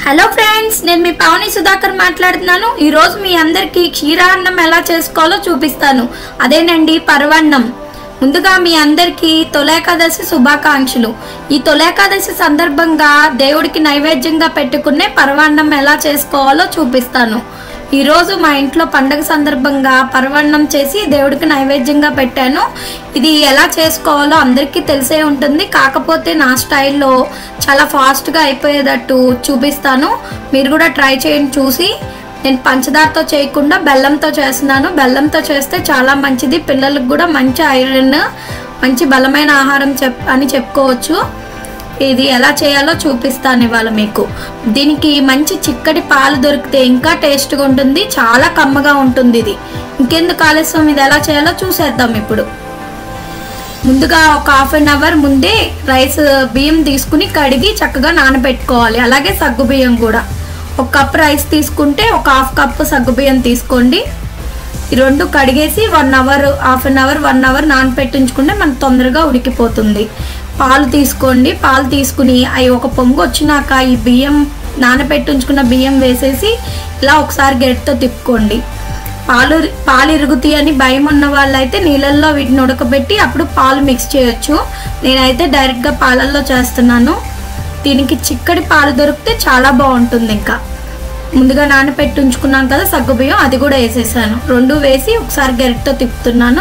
hello friends నేను మీ పావని సుధాకర్ మాట్లాడుతున్నాను ఈరోజు మీ అందరికీ క్షీరాన్నం ఎలా చేసుకోవాలో చూపిస్తాను అదేనండి పరవన్నం ముందుగా మీ అందరికీ తొలేకాదశి శుభాకాంక్షలు ఈ తొలేకాదశి సందర్భంగా దేవుడికి నైవేద్యంగా పెట్టుకునే పరవాన్నం ఎలా చేసుకోవాలో చూపిస్తాను ఈరోజు మా ఇంట్లో పండగ సందర్భంగా పరవన్నం చేసి దేవుడికి నైవేద్యంగా పెట్టాను ఇది ఎలా చేసుకోవాలో అందరికీ తెలిసే ఉంటుంది కాకపోతే నా స్టైల్లో చాలా ఫాస్ట్గా అయిపోయేటట్టు చూపిస్తాను మీరు కూడా ట్రై చేయండి చూసి నేను పంచదారతో చేయకుండా బెల్లంతో చేస్తున్నాను బెల్లంతో చేస్తే చాలా మంచిది పిల్లలకు కూడా మంచి ఐరన్ మంచి బలమైన ఆహారం చెప్ అని చెప్పుకోవచ్చు ఇది ఎలా చేయాలో చూపిస్తాను ఇవాళ మీకు దీనికి మంచి చిక్కటి పాలు దొరికితే ఇంకా టేస్ట్గా ఉంటుంది చాలా కమ్మగా ఉంటుంది ఇది ఇంకెందుకు ఆలస్యం ఇది ఎలా చేయాలో చూసేద్దాం ఇప్పుడు ముందుగా ఒక హాఫ్ అన్ అవర్ ముందే రైస్ బియ్యం తీసుకుని కడిగి చక్కగా నానబెట్టుకోవాలి అలాగే సగ్గు బియ్యం కూడా ఒక కప్ రైస్ తీసుకుంటే ఒక హాఫ్ కప్ సగ్గు బియ్యం తీసుకోండి ఈ రెండు కడిగేసి one hour half an hour one hour నానపెట్టించుకుంటే మనకు తొందరగా ఉడికిపోతుంది పాలు తీసుకోండి పాలు తీసుకుని అవి ఒక పొంగు వచ్చినాక ఈ బియ్యం నానపెట్టించుకున్న బియ్యం వేసేసి ఇలా ఒకసారి గెట్తో తిప్పుకోండి పాలు పాలు ఇరుగుతాయి అని భయం ఉన్న వాళ్ళైతే నీళ్ళల్లో వీటిని ఉడకబెట్టి అప్పుడు పాలు మిక్స్ చేయొచ్చు నేనైతే డైరెక్ట్గా పాలల్లో చేస్తున్నాను దీనికి చిక్కటి పాలు దొరికితే చాలా బాగుంటుంది ఇంకా ముందుగా నానపెట్టి ఉంచుకున్నాం కదా సగ్గుబియ్యం అది కూడా వేసేసాను రెండు వేసి ఒకసారి గరిటతో తిప్పుతున్నాను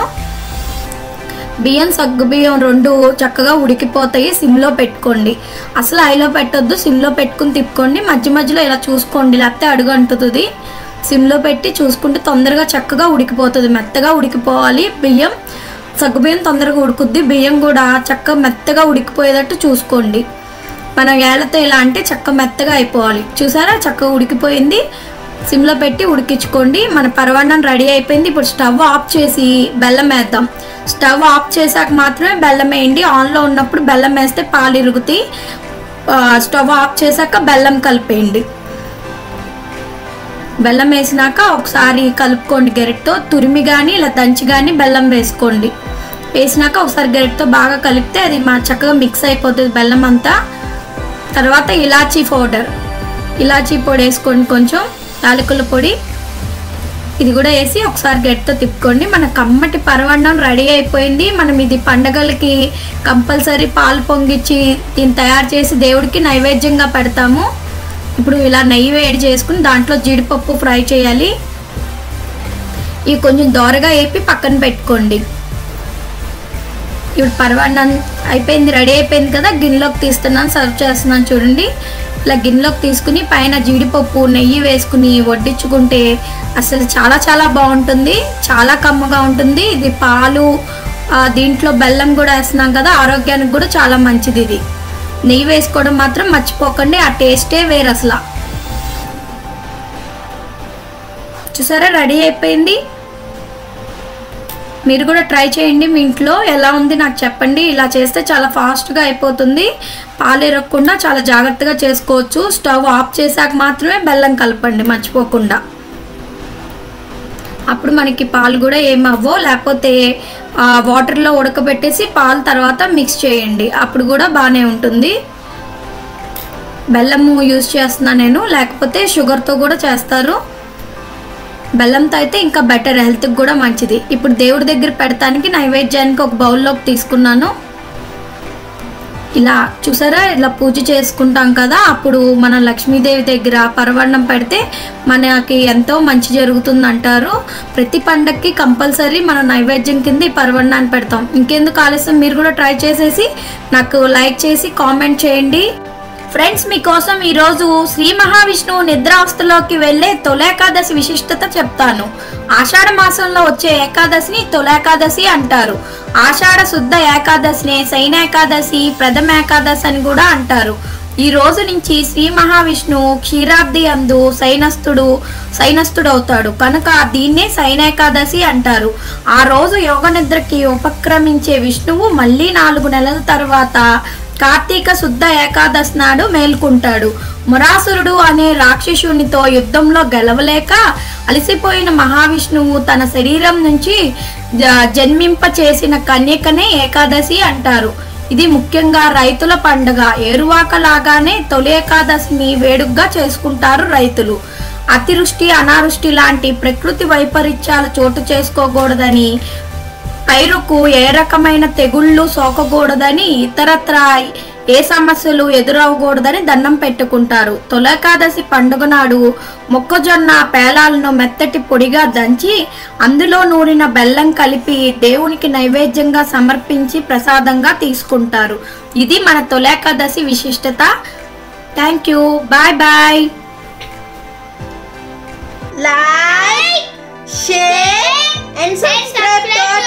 బియ్యం సగ్గుబియ్యం రెండు చక్కగా ఉడికిపోతాయి సిమ్లో పెట్టుకోండి అసలు ఐలో పెట్టొద్దు సిమ్లో పెట్టుకుని తిప్పుకోండి మధ్య మధ్యలో ఇలా చూసుకోండి లేకపోతే అడుగు అంటుతుంది సిమ్లో పెట్టి చూసుకుంటే తొందరగా చక్కగా ఉడికిపోతుంది మెత్తగా ఉడికిపోవాలి బియ్యం సగ్గుబియ్యం తొందరగా ఉడుకుద్ది బియ్యం కూడా చక్కగా మెత్తగా ఉడికిపోయేటట్టు చూసుకోండి మనం ఏళ్ళతో ఇలా అంటే చక్క మెత్తగా అయిపోవాలి చూసారా చక్కగా ఉడికిపోయింది సిమ్లో పెట్టి ఉడికించుకోండి మన పరవాన్నం రెడీ అయిపోయింది ఇప్పుడు స్టవ్ ఆఫ్ చేసి బెల్లం వేద్దాం స్టవ్ ఆఫ్ చేశాక మాత్రమే బెల్లం వేయండి ఆన్లో ఉన్నప్పుడు బెల్లం వేస్తే పాలు ఇరుగుతాయి ఆ, స్టవ్ ఆఫ్ చేశాక బెల్లం కలిపేయండి బెల్లం వేసినాక ఒకసారి కలుపుకోండి గెరెట్తో తురిమి కానీ ఇలా దంచి కానీ బెల్లం వేసుకోండి వేసినాక ఒకసారి గెరెట్తో బాగా కలిపితే అది మా చక్కగా మిక్స్ అయిపోతుంది బెల్లం అంతా తర్వాత ఇలాచీ పౌడర్ ఇలాచీ పొడి వేసుకోండి కొంచెం యాలకుల పొడి ఇది కూడా వేసి ఒకసారి గట్టితో తిప్పుకోండి మన కమ్మటి పరవన్నం రెడీ అయిపోయింది మనం ఇది పండగలకి కంపల్సరీ పాలు పొంగిచ్చి దీన్ని తయారు చేసి దేవుడికి నైవేద్యంగా పెడతాము ఇప్పుడు ఇలా నెయ్యి వేడి చేసుకుని దాంట్లో జీడిపప్పు ఫ్రై చేయాలి ఇవి కొంచెం దోరగా వేపి పక్కన పెట్టుకోండి ఇప్పుడు పరవాన్నం అయిపోయింది రెడీ అయిపోయింది కదా గిన్నెలోకి తీస్తున్నాను సర్వ్ చేస్తున్నాను చూడండి ఇలా గిన్నెలోకి తీసుకుని పైన జీడిపప్పు నెయ్యి వేసుకుని వడ్డించుకుంటే అసలు చాలా చాలా బాగుంటుంది చాలా కమ్మగా ఉంటుంది ఇది పాలు ఆ, దీంట్లో బెల్లం కూడా వేస్తున్నాం కదా ఆరోగ్యానికి కూడా చాలా మంచిది ఇది నెయ్యి వేసుకోవడం మాత్రం మర్చిపోకండి ఆ టేస్టే వేరు అసలు చూసారా రెడీ అయిపోయింది మీరు కూడా ట్రై చేయండి మీ ఇంట్లో ఎలా ఉంది నాకు చెప్పండి ఇలా చేస్తే చాలా ఫాస్ట్గా అయిపోతుంది పాలు ఇరగకుండా చాలా జాగ్రత్తగా చేసుకోవచ్చు స్టవ్ ఆఫ్ చేశాక మాత్రమే బెల్లం కలపండి మర్చిపోకుండా అప్పుడు మనకి పాలు కూడా ఏమవ్వో లేకపోతే ఆ, వాటర్లో ఉడకబెట్టేసి పాలు తర్వాత మిక్స్ చేయండి అప్పుడు కూడా బాగానే ఉంటుంది బెల్లము యూజ్ చేస్తున్నాను నేను లేకపోతే షుగర్తో కూడా చేస్తారు బెల్లంతో అయితే ఇంకా బెటర్ హెల్త్కి కూడా మంచిది ఇప్పుడు దేవుడి దగ్గర పెడతానికి నైవేద్యానికి ఒక బౌల్లోకి తీసుకున్నాను ఇలా చూసారా ఇలా పూజ చేసుకుంటాం కదా అప్పుడు మన లక్ష్మీదేవి దగ్గర పరవన్నం పెడితే మనకి ఎంతో మంచి జరుగుతుంది అంటారు ప్రతి పండక్కి కంపల్సరీ మనం నైవేద్యం కింద ఈ పరవన్నాన్ని పెడతాం ఇంకెందుకు ఆలస్యం మీరు కూడా ట్రై చేసేసి నాకు లైక్ చేసి కామెంట్ చేయండి ఫ్రెండ్స్ మీకోసం ఈరోజు శ్రీ మహావిష్ణువు నిద్రావస్థలోకి వెళ్ళే తొలేకాదశి విశిష్టత చెప్తాను ఆషాఢ మాసంలో వచ్చే ఏకాదశిని తొలేకాదశి అంటారు ఆషాఢ శుద్ధ ఏకాదశిని శైన ఏకాదశి ప్రథమ ఏకాదశి అని కూడా అంటారు ఈ రోజు నుంచి శ్రీ మహావిష్ణువు క్షీరాబ్ది అందు సైనస్తుడు సైనస్తుడు అవుతాడు కనుక దీన్నే సైనేకాదశి అంటారు ఆ రోజు యోగ నిద్రకి ఉపక్రమించే విష్ణువు మళ్ళీ నాలుగు నెలల తర్వాత కార్తీక శుద్ధ ఏకాదశి నాడు మేల్కుంటాడు మురాసురుడు అనే రాక్షసునితో యుద్ధంలో గెలవలేక అలసిపోయిన మహావిష్ణువు తన శరీరం నుంచి జ- జన్మింప చేసిన కన్యకనే ఏకాదశి అంటారు ఇది ముఖ్యంగా రైతుల పండుగ ఏరువాక లాగానే తొలి ఏకాదశిని వేడుకగా చేసుకుంటారు రైతులు అతివృష్టి అనావృష్టి లాంటి ప్రకృతి వైపరీత్యాలు చోటు చేసుకోకూడదని పైరుకు ఏ రకమైన తెగుళ్ళు సోకకూడదని ఇతరత్ర ఏ సమస్యలు ఎదురవకూడదని దండం పెట్టుకుంటారు తొలకాదశి పండుగ నాడు మొక్కజొన్న పేలాలను మెత్తటి పొడిగా దంచి అందులో నూరిన బెల్లం కలిపి దేవునికి నైవేద్యంగా సమర్పించి ప్రసాదంగా తీసుకుంటారు ఇది మన తొలేకాదశి విశిష్టత thank you bye bye like, share, and subscribe to our